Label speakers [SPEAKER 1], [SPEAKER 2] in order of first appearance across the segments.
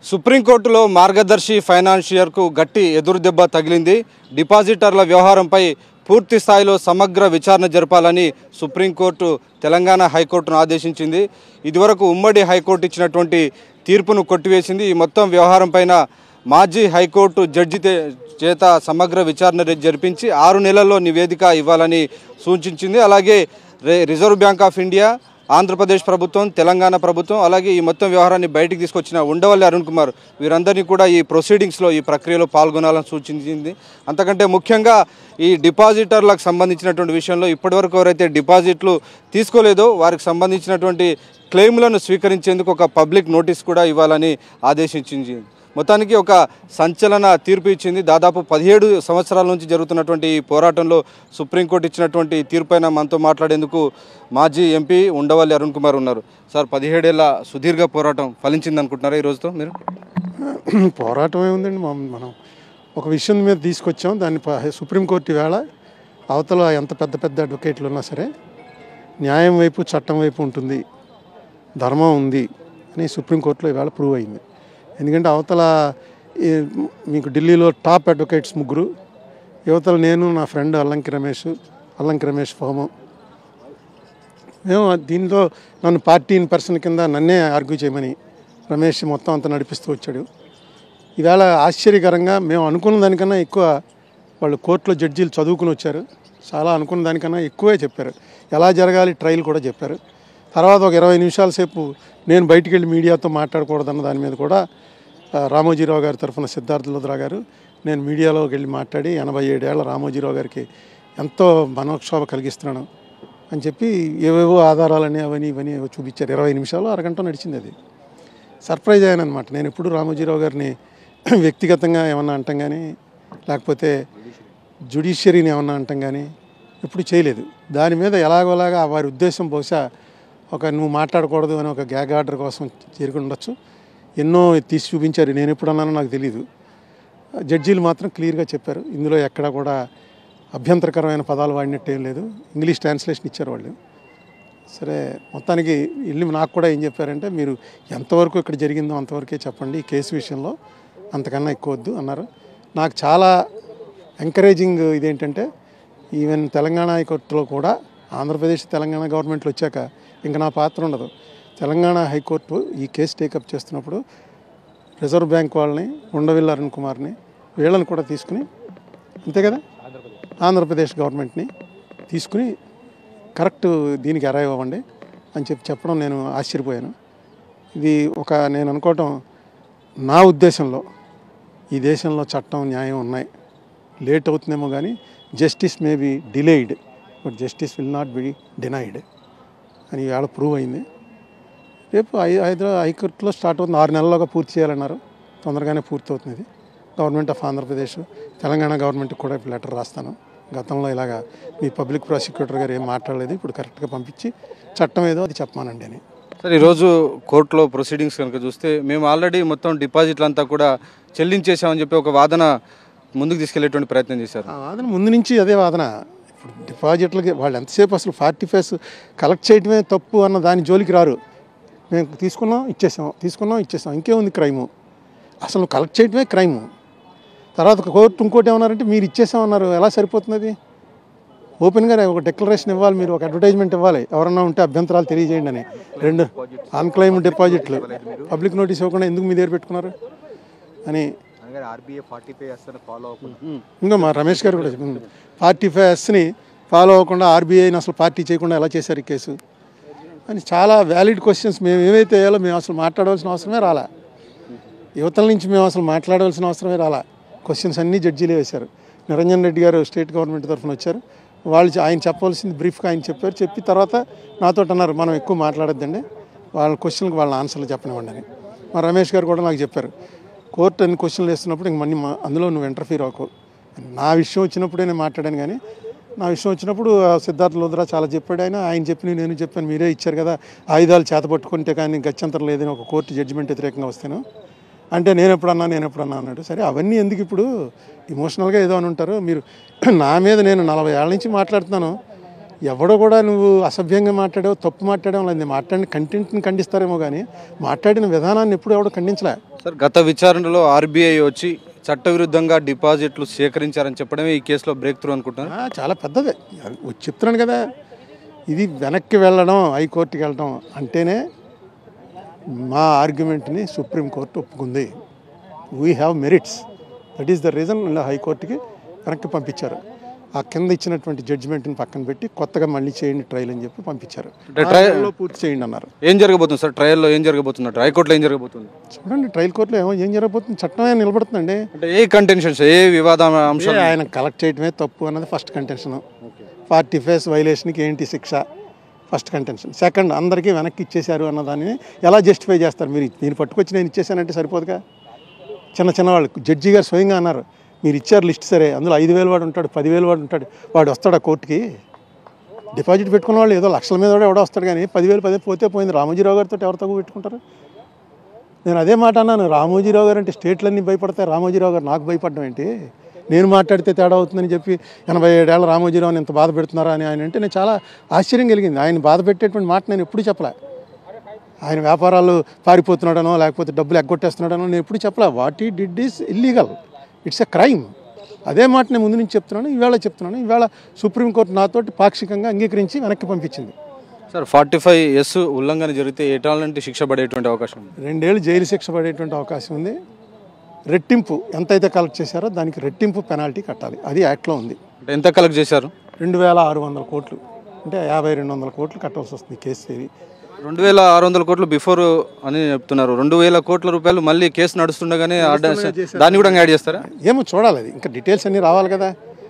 [SPEAKER 1] సుప్రీంకోర్టులో మార్గదర్శి ఫైనాన్షియర్కు గట్టి ఎదురుదెబ్బ తగిలింది డిపాజిటర్ల వ్యవహారంపై పూర్తి స్థాయిలో సమగ్ర విచారణ జరపాలని సుప్రీంకోర్టు తెలంగాణ హైకోర్టును ఆదేశించింది ఇదివరకు ఉమ్మడి హైకోర్టు ఇచ్చినటువంటి తీర్పును కొట్టివేసింది ఈ మొత్తం వ్యవహారం పైన మాజీ హైకోర్టు జడ్జి తే- చేత సమగ్ర విచారణ రే- జరిపించి ఆరు నెలల్లో నివేదిక ఇవ్వాలని సూచించింది అలాగే రే- reserve bank of India Andhra Pradesh ప్రభుత్వం తెలంగాణ ప్రభుత్వం అలాగే ఈ మొత్తం వ్యవహారాన్ని బయటికి తీసుకొచ్చిన ఉండవల్లి అరుణ్ కుమార్ వీరందరినీ కూడా ఈ ప్రొసీడింగ్స్లో ఈ ప్రక్రియలో పాల్గొనాలని సూచించింది అంతకంటే ముఖ్యంగా ఈ డిపాజిటర్లకు సంబంధించినటువంటి విషయంలో ఇప్పటివరకు ఎవరైతే డిపాజిట్లు తీసుకోలేదో వారికి సంబంధించినటువంటి క్లెయిమ్లను స్వీకరించేందుకు ఒక పబ్లిక్ నోటీస్ కూడా ఇవ్వాలని ఆదేశించింది మొత్తానికి ఒక సంచలన తీర్పు ఇచ్చింది దాదాపు పదిహేడు సంవత్సరాల నుంచి జరుగుతున్నటువంటి ఈ పోరాటంలో సుప్రీంకోర్టు ఇచ్చినటువంటి తీర్పైన మనతో మాట్లాడేందుకు మాజీ ఎంపీ ఉండవల్లి అరుణ్ కుమార్ ఉన్నారు సార్ పదిహేడేళ్ల సుదీర్ఘ పోరాటం ఫలించింది అనుకుంటున్నారా ఈ రోజుతో మీరు
[SPEAKER 2] పోరాటం ఏముందండి మా- మనం ఒక విషయం మీద తీసుకొచ్చాం దాన్ని ప- సుప్రీంకోర్టు వేళ అవతల ఎంత పెద్ద పెద్ద అడ్వకేట్లు ఉన్నా సరే న్యాయం వైపు చట్టం వైపు ఉంటుంది ధర్మం ఉంది అని సుప్రీంకోర్టులో ఇవాళ ప్రూవ్ అయింది ఎందుకంటే అవతల ఈ మీకు ఢిల్లీలో టాప్ అడ్వకేట్స్ ముగ్గురు యువతల నేను నా ఫ్రెండ్ అల్లంకి రమేష్ అల్లంకి రమేష్ ఫోము మేము దీంతో నన్ను పార్టీ ఇన్ పర్సన్ కింద నన్నే ఆర్గ్యూ చేయమని రమేష్ మొత్తం అంతా నడిపిస్తూ వచ్చాడు ఈవేళ ఆశ్చర్యకరంగా మేము అనుకున్న దానికన్నా ఎక్కువ వాళ్ళు కోర్టులో జడ్జీలు చదువుకుని వచ్చారు చాలా అనుకున్న దానికన్నా ఎక్కువే చెప్పారు ఎలా జరగాలి ట్రయల్ కూడా చెప్పారు తర్వాత ఒక ఇరవై నిమిషాల సేపు నేను బయటికి వెళ్ళి మీడియాతో మాట్లాడకూడదన్న దాని మీద కూడా ఆ, రామోజీరావు గారి తరఫున సిద్ధార్థ లుద్రా గారు నేను మీడియాలోకి వెళ్ళి మాట్లాడి ఎనభై ఏడేళ్ల రామోజీరావు గారికి ఎంతో మనోక్షోభ కలిగిస్తున్నాను అని చెప్పి ఏవేవో ఆధారాలని అవని ఇవని ఏవో చూపించారు ఇరవై నిమిషాలు అరగంట నడిచింది అది సర్ప్రైజ్ అయ్యాను అనమాట నేను ఎప్పుడు రామోజీరావు గారిని వ్యక్తిగతంగా ఏమన్నా అంటాం కానీ లేకపోతే జుడిషియరీని ఏమన్నా అంటాం కానీ ఎప్పుడు చేయలేదు దాని మీద ఎలాగోలాగా వారి ఉద్దేశం బహుశా ఒక నువ్వు మాట్లాడకూడదు అని ఒక గ్యాగ్ ఆర్డర్ కోసం చేరుకుని ఉండొచ్చు ఎన్నో తీసి చూపించారు నేను ఎప్పుడు అన్నానో నాకు తెలియదు జడ్జీలు మాత్రం క్లియర్గా చెప్పారు ఇందులో ఎక్కడ కూడా అభ్యంతరకరమైన పదాలు వాడినట్టు ఏం లేదు ఇంగ్లీష్ ట్రాన్స్లేషన్ ఇచ్చారు వాళ్ళు సరే మొత్తానికి వెళ్ళి నాకు కూడా ఏం చెప్పారంటే మీరు ఎంతవరకు ఇక్కడ జరిగిందో అంతవరకే చెప్పండి ఈ కేసు విషయంలో అంతకన్నా ఎక్కువ వద్దు అన్నారు నాకు చాలా ఎంకరేజింగ్ ఇదేంటంటే ఈవెన్ తెలంగాణ హైకోర్టులో కూడా ఆంధ్రప్రదేశ్ తెలంగాణ గవర్నమెంట్లు వచ్చాక ఇంకా నా పాత్ర ఉండదు తెలంగాణ హైకోర్టు ఈ కేసు టేకప్ చేస్తున్నప్పుడు రిజర్వ్ బ్యాంక్ వాళ్ళని ఉండవిల్ల అరుణ్ కుమార్ని వీళ్ళని కూడా తీసుకుని అంతే కదా ఆంధ్రప్రదేశ్ గవర్నమెంట్ని తీసుకుని కరెక్ట్ దీనికి అరైవ్ అవ్వండి అని చెప్పి చెప్పడం నేను ఆశ్చర్యపోయాను ఇది ఒక నేను అనుకోవటం నా ఉద్దేశంలో ఈ దేశంలో చట్టం న్యాయం ఉన్నాయి లేట్ అవుతుందేమో కానీ justice may be delayed but justice will not be denied అని ఈవేళ ప్రూవ్ అయింది రేపు హై హైదరాబాద్ హైకోర్టులో స్టార్ట్ అవుతుంది ఆరు నెలల్లోగా పూర్తి చేయాలన్నారు తొందరగానే పూర్తి అవుతుంది ఇది గవర్నమెంట్ ఆఫ్ ఆంధ్రప్రదేశ్ తెలంగాణ గవర్నమెంట్కి కూడా ఇప్పుడు లెటర్ రాస్తాను గతంలో ఇలాగా మీ పబ్లిక్ ప్రాసిక్యూటర్ గారు ఏం మాట్లాడలేదు ఇప్పుడు కరెక్ట్గా పంపించి చట్టం ఏదో అది చెప్పమానండి అని
[SPEAKER 1] సార్ ఈరోజు కోర్టులో ప్రొసీడింగ్స్ కనుక చూస్తే మేము ఆల్రెడీ మొత్తం డిపాజిట్లంతా కూడా చెల్లించేసామని చెప్పి ఒక వాదన ముందుకు తీసుకెళ్లేటువంటి ప్రయత్నం చేశారు
[SPEAKER 2] ఆ వాదన ముందు నుంచి అదే వాదన ఇప్పుడు డిపాజిట్లకి వాళ్ళు ఎంతసేపు అసలు ఫార్టీ ఫైవ్స్ కలెక్ట్ చేయడమే తప్పు అన్న దాని జోలికి రారు మేము తీసుకున్నాం ఇచ్చేసాం తీసుకున్నాం ఇచ్చేసాం ఇంకేముంది క్రైము అసలు కలెక్ట్ చేయడమే క్రైము తర్వాత కోర్టు ఇంకోటి ఏమన్నారంటే మీరు ఇచ్చేసామన్నారు ఎలా సరిపోతుంది అది ఓపెన్గా ఒక డిక్లరేషన్ ఇవ్వాలి మీరు ఒక అడ్వర్టైజ్మెంట్ ఇవ్వాలి ఎవరన్నా ఉంటే అభ్యంతరాలు తెలియజేయండి అని రెండు అన్క్లైమ్ డిపాజిట్లు పబ్లిక్ నోటీస్ ఇవ్వకుండా ఎందుకు మీ దగ్గర పెట్టుకున్నారు అని
[SPEAKER 3] ఆర్బీఐ ఫార్టీ ఫైవ్ వేస్తాను ఫాలో అవ్వకుండా
[SPEAKER 2] ఇంకా మా రమేష్ గారు కూడా చెప్పింది పార్టీ ఎస్ని ఫాలో అవ్వకుండా ఆర్బీఐని అసలు పార్టీ చేయకుండా ఎలా చేశారు ఈ కేసు అని చాలా వ్యాలిడ్ క్వశ్చన్స్ మేము ఏమైతే వేయాలో మేము అసలు మాట్లాడవలసిన అవసరమే రాలా యువతల నుంచి మేము అసలు మాట్లాడవలసిన అవసరమే రాలా క్వశ్చన్స్ అన్నీ జడ్జీలే వేశారు నిరంజన్ రెడ్డి గారు స్టేట్ గవర్నమెంట్ తరఫున వచ్చారు వాళ్ళు చె- ఆయన చెప్పవలసింది బ్రీఫ్గా ఆయన చెప్పారు చెప్పి తర్వాత నాతో అన్నారు మనం ఎక్కువ మాట్లాడొద్దండి వాళ్ళ క్వశ్చన్కి వాళ్ళ ఆన్సర్లు చెప్పనివ్వండి అని మా రమేష్ గారు కూడా నాకు చెప్పారు కోర్టు అన్ని క్వశ్చన్లు వేస్తున్నప్పుడు ఇంక మళ్ళీ మా- అందులో నువ్వు ఇంటర్ఫీర్ అవ్వకు నా విషయం వచ్చినప్పుడే నేను మాట్లాడాను కానీ నా విషయం వచ్చినప్పుడు ఆ సిద్ధార్థ లోద్రా చాలా చెప్పాడు ఆయన ఆయన చెప్పిన నేను చెప్పాను మీరే ఇచ్చారు కదా ఆయుధాలు చేత పట్టుకుంటే కానీ గత్యంతరం లేదని ఒక కోర్టు జడ్జిమెంట్ వ్యతిరేకంగా వస్తాను అంటే నేను ఎప్పుడన్నా నేను ఎప్పుడన్నా అన్నాడు సరే అవన్నీ ఎందుకు ఇప్పుడు ఇమోషనల్గా ఏదో అని ఉంటారు మీరు నా మీద నేను నలభై ఏళ్ళ నుంచి మాట్లాడుతున్నాను ఎవడో కూడా నువ్వు అసభ్యంగా మాట్లాడావు తప్పు మాట్లాడావు లేదు మాట్లాడిన కంటెంట్ని ఖండిస్తారేమో కానీ మాట్లాడిన విధానాన్ని ఎప్పుడు ఎవడో ఖండించలే
[SPEAKER 1] సార్ గత విచారణలో ఆర్బీఐ వచ్చి చట్టవిరుద్ధంగా డిపాజిట్లు సేకరించారని చెప్పడమే ఈ కేసులో బ్రేక్ త్రూ అనుకుంటున్నాను
[SPEAKER 2] ఆ, చాలా పెద్దదే అది వచ్చి చెప్తున్నాను కదా ఇది వెనక్కి వెళ్ళడం హైకోర్టుకి వెళ్ళడం అంటేనే మా ఆర్గ్యుమెంట్ని సుప్రీంకోర్టు ఒప్పుకుంది we have merits that is the reason ఇలా హైకోర్టుకి వెనక్కి పంపించారు ఆ కింద ఇచ్చినటువంటి జడ్జిమెంట్ని పక్కన పెట్టి కొత్తగా మళ్ళీ చేయండి ట్రయల్ అని చెప్పి పంపించారు
[SPEAKER 1] అంటే ట్రయల్-
[SPEAKER 2] ట్రయల్లో పూర్తి చేయండి అన్నారు
[SPEAKER 1] ఏం జరగబోతుంది సార్ ట్రయల్లో ఏం జరగబోతుంది హైకోర్టులో ఏం జరగబోతుంది
[SPEAKER 2] చూడండి ట్రయల్ కోర్టులో ఏమో ఏం జరగబోతుంది చట్టమే నిలబడుతుందండి
[SPEAKER 1] అంటే ఏ కంటెన్షన్స్ ఏ వివాద అంశాలు
[SPEAKER 2] ఏ ఆయన కలెక్ట్ చేయడమే తప్పు అన్నది ఫస్ట్ కంటెన్షన్ పార్టీ ఫేస్ వైలేషన్కి ఏంటి శిక్ష ఫస్ట్ కంటెన్షన్ సెకండ్ అందరికీ వెనక్కి ఇచ్చేశారు అన్నదాన్ని ఎలా జస్టిఫై చేస్తారు మీరు మీరు పట్టుకొచ్చి నేను ఇచ్చేసానంటే సరిపోదుగా చిన్న చిన్న వాళ్ళు జడ్జి గారు స్వయంగా అన్నారు మీరు ఇచ్చారు లిస్ట్ సరే అందులో ఐదు వేలు వాడు ఉంటాడు పదివేలు వాడు ఉంటాడు వాడు వస్తాడు ఆ కోర్టుకి డిపాజిట్ పెట్టుకున్న వాళ్ళు ఏదో లక్షల మీద కూడా ఎవడో వస్తాడు కానీ పదివేలు పది పోతే పోయింది రామోజీరావు గారితో ఎవరు తగ్గు పెట్టుకుంటారు నేను అదే మాట అన్నాను రామోజీరావు గారు అంటే స్టేట్లన్నీ భయపడతాయి రామోజీరావు గారు నాకు భయపడడం ఏంటి నేను మాట్లాడితే తేడా అవుతుందని చెప్పి ఎనభై ఏడేళ్ళ రామోజీరావుని ఇంత బాధ పెడుతున్నారా అని ఆయన అంటే నేను చాలా ఆశ్చర్యం కలిగింది ఆయన బాధ పెట్టేటువంటి మాట నేను ఎప్పుడు చెప్పలే ఆయన వ్యాపారాలు పారిపోతున్నాడనో లేకపోతే డబ్బులు ఎగ్గొట్టేస్తున్నాడనో నేను ఎప్పుడు చెప్పలే what he did is illegal it's a crime అదే మాట నేను ముందు నుంచి చెప్తున్నాను ఈవేళ చెప్తున్నాను ఈవేళ సుప్రీంకోర్టు నాతోటి పాక్షికంగా అంగీకరించి వెనక్కి పంపించింది
[SPEAKER 1] సార్ ఫార్టీ ఫైవ్ ఎస్ ఉల్లంఘన జరిగితే ఎటాలంటి శిక్ష పడేటువంటి అవకాశం ఉంది
[SPEAKER 2] రెండేళ్ళు జైలు శిక్ష పడేటువంటి అవకాశం ఉంది రెట్టింపు ఎంతైతే కలెక్ట్ చేశారో దానికి రెట్టింపు పెనాల్టీ కట్టాలి అది యాక్ట్లో ఉంది
[SPEAKER 1] అంటే ఎంత కలెక్ట్ చేశారు
[SPEAKER 2] రెండు వేల ఆరు వందల కోట్లు అంటే యాభై రెండు వందల కోట్లు కట్టాల్సి వస్తుంది కేసు చేరి
[SPEAKER 1] రెండు వేల ఆరు వందల కోట్లు బిఫోర్ అని చెప్తున్నారు రెండు వేల కోట్ల రూపాయలు మళ్ళీ కేసు నడుస్తుండగానే ఆర్డర్ దాన్ని కూడా యాడ్ చేస్తారా
[SPEAKER 2] ఏమో చూడాలి అది ఇంకా డీటెయిల్స్ అన్నీ రావాలి కదా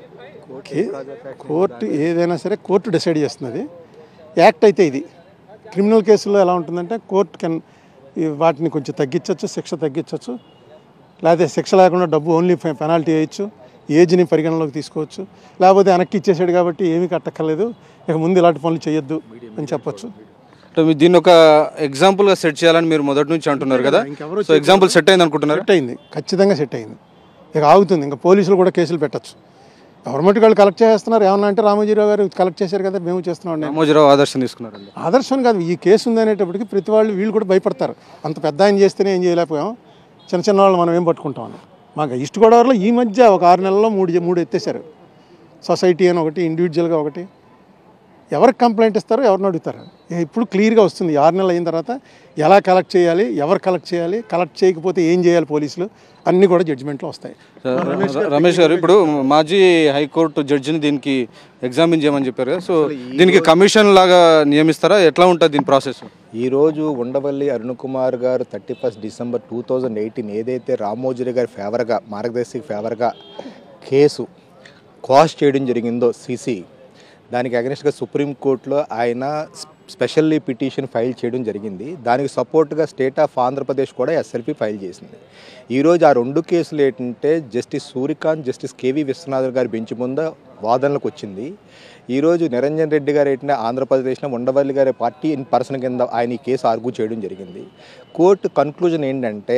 [SPEAKER 2] కే- కోర్టు ఏదైనా సరే కోర్టు డిసైడ్ చేస్తున్నది యాక్ట్ అయితే ఇది క్రిమినల్ కేసుల్లో ఎలా ఉంటుందంటే కోర్టు కెన్ ఈ వాటిని కొంచెం తగ్గించవచ్చు శిక్ష తగ్గించవచ్చు లేకపోతే శిక్ష లేకుండా డబ్బు ఓన్లీ పెనాల్టీ వేయచ్చు ఏజ్ని పరిగణలోకి తీసుకోవచ్చు లేకపోతే వెనక్కి ఇచ్చేసాడు కాబట్టి ఏమీ కట్టక్కర్లేదు ఇక ముందు ఇలాంటి పనులు చేయొద్దు అని చెప్పొచ్చు
[SPEAKER 1] అంటే మీరు దీన్ని ఒక ఎగ్జాంపుల్ గా సెట్ చేయాలని మీరు మొదటి నుంచి అంటున్నారు కదా
[SPEAKER 2] ఇంకెవరో
[SPEAKER 1] సో ఎగ్జాంపుల్ సెట్ అయింది అనుకుంటున్నారు
[SPEAKER 2] సెట్ అయింది ఖచ్చితంగా సెట్ అయింది ఇక ఆగుతుంది ఇంకా పోలీసులు కూడా కేసులు పెట్టచ్చు గవర్నమెంట్ వాళ్ళు కలెక్ట్ చేస్తున్నారు ఏమన్నా అంటే రామోజీరావు గారు కలెక్ట్ చేశారు కదా మేము చేస్తున్నాం అండి
[SPEAKER 1] రామోజీరావు ఆదర్శం తీసుకున్నారండి
[SPEAKER 2] ఆదర్శం కాదు ఈ కేసు ఉంది అనేటప్పటికి ప్రతి వాళ్ళు వీళ్ళు కూడా భయపడతారు అంత పెద్ద ఆయన చేస్తేనే ఏం చేయలేకపోయాం చిన్న చిన్న వాళ్ళు మనం ఏం పట్టుకుంటాం అని మాకు ఈస్ట్ గోదావరిలో ఈ మధ్య ఒక ఆరు నెలల్లో మూడు మూడు ఎత్తేసారు సొసైటీ అని ఒకటి ఇండివిజువల్గా ఒకటి ఎవరికి కంప్లైంట్ ఇస్తారో ఎవరిని అడుగుతారు ఇక ఇప్పుడు క్లియర్గా వస్తుంది ఈ ఆరు నెలలు అయిన తర్వాత ఎలా కలెక్ట్ చేయాలి ఎవరు కలెక్ట్ చేయాలి కలెక్ట్ చేయకపోతే ఏం చేయాలి పోలీసులు అన్నీ కూడా జడ్జిమెంట్లో వస్తాయి
[SPEAKER 1] ర- రమేష్ గారు ఇప్పుడు మాజీ హైకోర్టు జడ్జిని దీనికి ఎగ్జామిన్ చేయమని చెప్పారు కదా సో దీనికి కమిషన్ లాగా నియమిస్తారా ఎట్లా ఉంటుంది దీని ప్రాసెస్
[SPEAKER 3] ఈరోజు ఉండవల్లి అరుణ్ కుమార్ గారు thirty first December two thousand eighteen ఏదైతే రామోజీ గారి ఫేవర్గా మార్గదర్శికి ఫేవర్గా కేసు కాస్ట్ చేయడం జరిగిందో సిసి దానికి అగెనిస్ట్గా సుప్రీంకోర్టులో ఆయన స్పెషల్లీ పిటిషన్ ఫైల్ చేయడం జరిగింది దానికి సపోర్ట్గా స్టేట్ ఆఫ్ ఆంధ్రప్రదేశ్ కూడా ఎస్ఎల్పి ఫైల్ చేసింది ఈరోజు ఆ రెండు కేసులు ఏంటంటే justice Suryakant justice K V Viswanathan గారి బెంచ్ ముందు వాదనలకు వచ్చింది ఈరోజు నిరంజన్ రెడ్డి గారు ఏంటంటే ఆంధ్రప్రదేశ్లో ఉండవల్లి గారి పార్టీ ఇన్ పర్సన్ కింద ఆయన ఈ కేసు ఆర్గ్యూ చేయడం జరిగింది కోర్టు కన్క్లూజన్ ఏంటంటే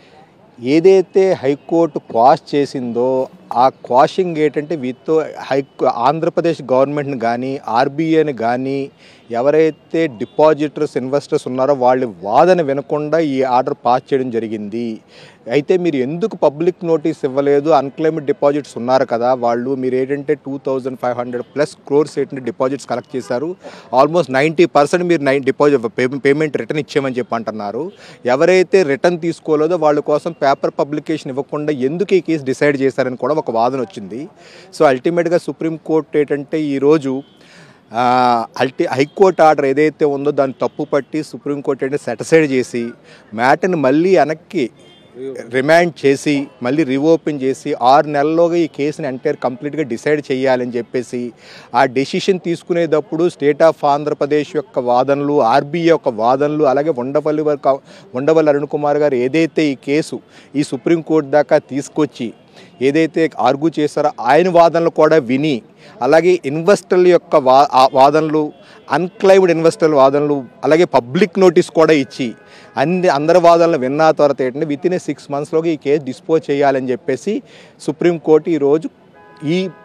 [SPEAKER 3] ఏదైతే హైకోర్టు క్వాష్ చేసిందో ఆ క్వాషింగ్ ఏంటంటే వీటితో హై ఆంధ్రప్రదేశ్ గవర్నమెంట్ని కానీ ఆర్బీఐని కానీ ఎవరైతే డిపాజిటర్స్ ఇన్వెస్టర్స్ ఉన్నారో వాళ్ళ వాదన వినకుండా ఈ ఆర్డర్ పాస్ చేయడం జరిగింది అయితే మీరు ఎందుకు పబ్లిక్ నోటీస్ ఇవ్వలేదు అన్క్లైమ్డ్ డిపాజిట్స్ ఉన్నారు కదా వాళ్ళు మీరు ఏంటంటే two thousand five hundred plus crores ఏంటంటే డిపాజిట్స్ కలెక్ట్ చేశారు ఆల్మోస్ట్ నైంటీ పర్సెంట్ మీరు నైన్ డిపాజిట్ పేమెంట్ రిటర్న్ ఇచ్చేయమని చెప్పి అంటున్నారు ఎవరైతే రిటర్న్ తీసుకోలేదో వాళ్ళ కోసం పేపర్ పబ్లికేషన్ ఇవ్వకుండా ఎందుకు ఈ కేసు డిసైడ్ చేశారని కూడా ఒక వాదన వచ్చింది సో అల్టిమేట్గా సుప్రీంకోర్టు ఏంటంటే ఈరోజు ఆ, అల్టి హైకోర్టు ఆర్డర్ ఏదైతే ఉందో దాన్ని తప్పు పట్టి సుప్రీంకోర్టు ఏంటంటే సెటిసైడ్ చేసి మ్యాటర్ని మళ్ళీ వెనక్కి రిమాండ్ చేసి మళ్ళీ రీఓపెన్ చేసి ఆరు నెలల్లోగా ఈ కేసుని ఎంటైర్ కంప్లీట్గా డిసైడ్ చేయాలని చెప్పేసి ఆ డెసిషన్ తీసుకునేటప్పుడు స్టేట్ ఆఫ్ ఆంధ్రప్రదేశ్ యొక్క వాదనలు ఆర్బీఐ యొక్క వాదనలు అలాగే ఉండవల్లి వరకు ఉండవల్లి అరుణ్ కుమార్ గారు ఏదైతే ఈ కేసు ఈ సుప్రీంకోర్టు దాకా తీసుకొచ్చి ఏదైతే ఆర్గ్యూ చేశారో ఆయన వాదనలు కూడా విని అలాగే ఇన్వెస్టర్ల యొక్క వా ఆ వాదనలు అన్క్లైమ్డ్ ఇన్వెస్టర్ల వాదనలు అలాగే పబ్లిక్ నోటీస్ కూడా ఇచ్చి అన్ని అందరి వాదనలు విన్న తర్వాత ఏంటంటే విత్ ఇన్ ఏ సిక్స్ మంత్స్లోకి ఈ కేసు డిస్పోజ్ చేయాలని చెప్పేసి సుప్రీంకోర్టు ఈరోజు ఈ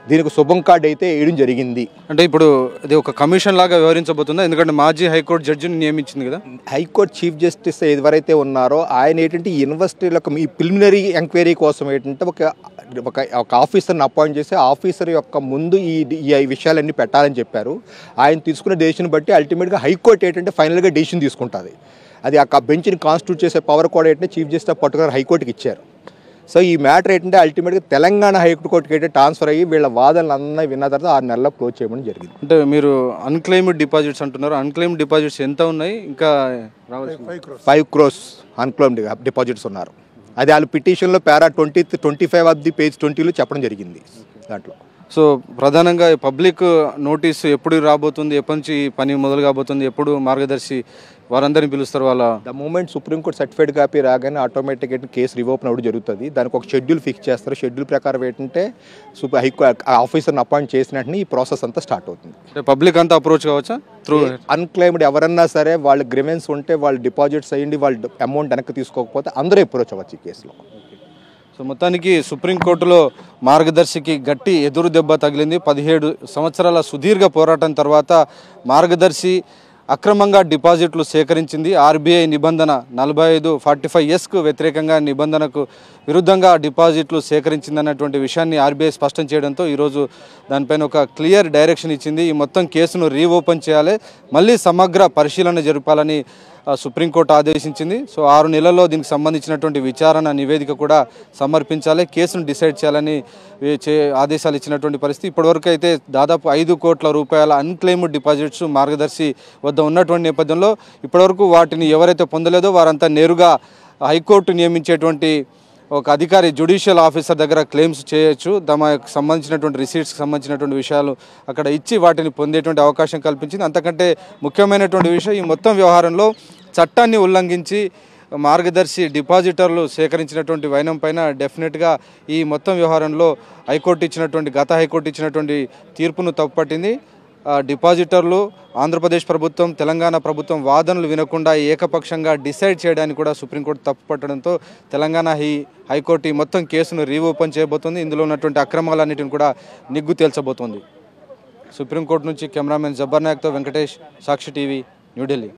[SPEAKER 3] దీనికి శుభం కార్డు అయితే వేయడం జరిగింది
[SPEAKER 1] అంటే ఇప్పుడు ఇది ఒక కమిషన్ లాగా వ్యవహరించబోతుందా ఎందుకంటే మాజీ హైకోర్టు జడ్జిని నియమించింది కదా
[SPEAKER 3] హైకోర్టు చీఫ్ జస్టిస్ ఎవరైతే ఉన్నారో ఆయన ఏంటంటే ఈ యూనివర్సిటీలకు ఈ ప్రిలిమినరీ ఎంక్వైరీ కోసం ఏంటంటే ఒక ఒక ఒక ఆఫీసర్ని అపాయింట్ చేసి ఆఫీసర్ యొక్క ముందు ఈ ఈ విషయాలన్నీ పెట్టాలని చెప్పారు ఆయన తీసుకున్న డెసిషన్ బట్టి అల్టిమేట్గా హైకోర్టు ఏంటంటే ఫైనల్గా డెసిషన్ తీసుకుంటుంది అది ఆ బెంచ్ని కాన్స్టిట్యూట్ చేసే పవర్ కూడా ఏంటంటే చీఫ్ జస్టిస్ పర్టికులర్ హైకోర్టుకి ఇచ్చారు సో ఈ మ్యాటర్ ఏంటంటే అల్టిమేట్గా తెలంగాణ హైకోర్టుకి అయితే ట్రాన్స్ఫర్ అయ్యి వీళ్ళ వాదనలు అన్నీ విన్న తర్వాత ఆరు నెలల్లో క్లోజ్ చేయమని జరిగింది
[SPEAKER 1] అంటే మీరు అన్క్లెయిమ్డ్ డిపాజిట్స్ అంటున్నారు అన్క్లెయిమ్డ్ డిపాజిట్స్ ఎంత ఉన్నాయి ఇంకా రావాల్సింది
[SPEAKER 3] ఫైవ్ క్రోస్ అన్క్లైమ్డ్ డిపాజిట్స్ ఉన్నారు అది వాళ్ళు పిటిషన్లో para twenty twenty five of the page ట్వంటీలో చెప్పడం జరిగింది దాంట్లో
[SPEAKER 1] సో ప్రధానంగా పబ్లిక్ నోటీస్ ఎప్పుడు రాబోతుంది ఎప్పటి నుంచి ఈ పని మొదలు కాబోతుంది ఎప్పుడు మార్గదర్శి వారందరిని పిలుస్తారు వాళ్ళ
[SPEAKER 3] the moment Supreme Court certified copy రాగానే ఆటోమేటిక్ కేసు రివోపన్ అవ్వడం జరుగుతుంది దానికి ఒక షెడ్యూల్ ఫిక్స్ చేస్తారు షెడ్యూల్ ప్రకారం ఏంటంటే సూపర్ హైకో ఆఫీసర్ని అపాయింట్ చేసిన వెంటనే ఈ ప్రాసెస్ అంతా స్టార్ట్ అవుతుంది
[SPEAKER 1] అంటే పబ్లిక్ అంతా అప్రోచ్ కావచ్చా త్రూ
[SPEAKER 3] అన్క్లైమ్డ్ ఎవరన్నా సరే వాళ్ళ గ్రివెన్స్ ఉంటే వాళ్ళు డిపాజిట్స్ అయ్యింది వాళ్ళు అమౌంట్ వెనక్కి తీసుకోకపోతే అందరూ అప్రోచ్ అవ్వచ్చు ఈ కేసులో
[SPEAKER 1] సో మొత్తానికి సుప్రీంకోర్టులో మార్గదర్శికి గట్టి ఎదురు దెబ్బ తగిలింది పదిహేడు సంవత్సరాల సుదీర్ఘ పోరాటం తర్వాత మార్గదర్శి అక్రమంగా డిపాజిట్లు సేకరించింది ఆర్బీఐ నిబంధన నలభై ఐదు ఫార్టీ ఫైవ్ ఎస్కు వ్యతిరేకంగా నిబంధనకు విరుద్ధంగా డిపాజిట్లు సేకరించిందన్నటువంటి విషయాన్ని ఆర్బీఐ స్పష్టం చేయడంతో ఈరోజు దానిపైన ఒక క్లియర్ డైరెక్షన్ ఇచ్చింది ఈ మొత్తం కేసును రీఓపెన్ చేయాలి మళ్ళీ సమగ్ర పరిశీలన జరపాలని ఆ, సుప్రీంకోర్టు ఆదేశించింది సో ఆరు నెలల్లో దీనికి సంబంధించినటువంటి విచారణ నివేదిక కూడా సమర్పించాలి కేసును డిసైడ్ చేయాలని ఏ- చే ఆదేశాలు ఇచ్చినటువంటి పరిస్థితి ఇప్పటివరకు అయితే దాదాపు ఐదు కోట్ల రూపాయల అన్క్లెయిమ్డ్ డిపాజిట్స్ మార్గదర్శి వద్ద ఉన్నటువంటి నేపథ్యంలో ఇప్పటివరకు వాటిని ఎవరైతే పొందలేదో వారంతా నేరుగా హైకోర్టు నియమించేటువంటి ఒక అధికారి జ్యుడిషియల్ ఆఫీసర్ దగ్గర క్లెయిమ్స్ చేయొచ్చు తమకు సంబంధించినటువంటి రిసీట్స్కి సంబంధించినటువంటి విషయాలు అక్కడ ఇచ్చి వాటిని పొందేటువంటి అవకాశం కల్పించింది అంతకంటే ముఖ్యమైనటువంటి విషయం ఈ మొత్తం వ్యవహారంలో చట్టాన్ని ఉల్లంఘించి మార్గదర్శి డిపాజిటర్లు సేకరించినటువంటి వైనం పైన డెఫినెట్గా ఈ మొత్తం వ్యవహారంలో హైకోర్టు ఇచ్చినటువంటి గత హైకోర్టు ఇచ్చినటువంటి తీర్పును తప్పుపట్టింది ఆ, డిపాజిటర్లు ఆంధ్రప్రదేశ్ ప్రభుత్వం తెలంగాణ ప్రభుత్వం వాదనలు వినకుండా ఏకపక్షంగా డిసైడ్ చేయడానికి కూడా సుప్రీంకోర్టు తప్పుపట్టడంతో తెలంగాణ హై హైకోర్టు ఈ మొత్తం కేసును రీఓపెన్ చేయబోతుంది ఇందులో ఉన్నటువంటి అక్రమాలన్నిటిని కూడా నిగ్గు తేల్చబోతోంది సుప్రీంకోర్టు నుంచి కెమెరామెన్ జబ్బర్ నాయక్తో వెంకటేష్ సాక్షి టీవీ న్యూఢిల్లీ